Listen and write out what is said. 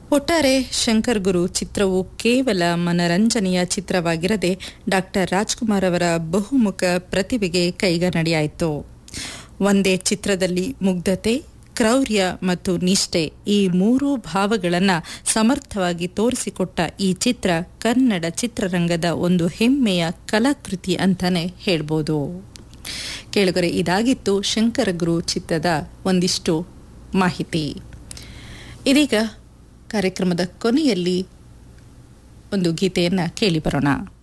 ಒಟ್ಟಾರೆ ಶಂಕರ್ ಗುರು ಚಿತ್ರವು ಕೇವಲ ಮನರಂಜನೆಯ ಚಿತ್ರವಾಗಿರದೆ ಡಾಕ್ಟರ್ ರಾಜ್ಕುಮಾರ್ ಅವರ ಬಹುಮುಖ ಪ್ರತಿಭೆಗೆ ಕೈಗನ್ನಡಿಯಾಯಿತು ಒಂದೇ ಚಿತ್ರದಲ್ಲಿ ಮುಗ್ಧತೆ ಕ್ರೌರ್ಯ ಮತ್ತು ನಿಷ್ಠೆ ಈ ಮೂರೂ ಭಾವಗಳನ್ನು ಸಮರ್ಥವಾಗಿ ತೋರಿಸಿಕೊಟ್ಟ ಈ ಚಿತ್ರ ಕನ್ನಡ ಚಿತ್ರರಂಗದ ಒಂದು ಹೆಮ್ಮೆಯ ಕಲಾಕೃತಿ ಅಂತಾನೆ ಹೇಳ್ಬೋದು ಕೇಳುಗರೆ ಇದಾಗಿತ್ತು ಶಂಕರ ಗುರು ಚಿತ್ರದ ಒಂದಿಷ್ಟು ಮಾಹಿತಿ ಇದೀಗ ಕಾರ್ಯಕ್ರಮದ ಕೊನೆಯಲ್ಲಿ ಒಂದು ಗೀತೆಯನ್ನು ಕೇಳಿ ಬರೋಣ